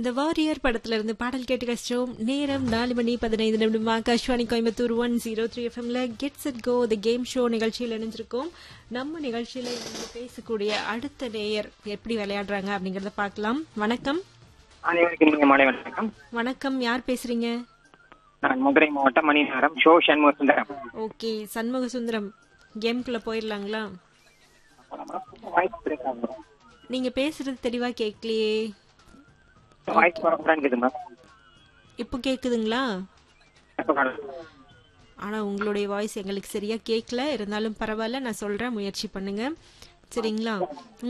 இந்த வாரியர் படத்துல இருந்து பாடல் கேட்டு கஷ்டம் நேரம் நாலு மணி பதினைந்து நிமிடம் Akashvani Coimbatore one zero three எஃப்எம்ல get set go the game show நிகழ்ச்சியில் இணைஞ்சிருக்கோம் நம்ம நிகழ்ச்சியில இருந்து பேசக்கூடிய அடுத்த நேயர் எப்படி விளையாடுறாங்க அப்படிங்கறத பார்க்கலாம் வணக்கம் அனைவருக்கும் நீங்க மாலை வணக்கம் வணக்கம் யார் பேசுறீங்க நான் மதுரை மாவட்டம் மணிநகரம் ஷோ சண்முக சுந்தரம் ஓகே சண்முக சுந்தரம் கேம்குள்ள போயிடலாங்களா வாய்ஸ் பிரேக் ஆகுது நீங்க பேசுறது தெளிவா கேட்கலையே வாய்ஸ் பரப்புறான்னு இருக்குது மேம் இப்போ கேக்குதுங்களா எப்ப காணும்? ஆனா உங்களுடைய வாய்ஸ் எங்களுக்கு சரியா கேட்கல இருந்தாலும் பரவாயில்ல நான் சொல்றேன் முயற்சி பண்ணுங்க சரிங்களா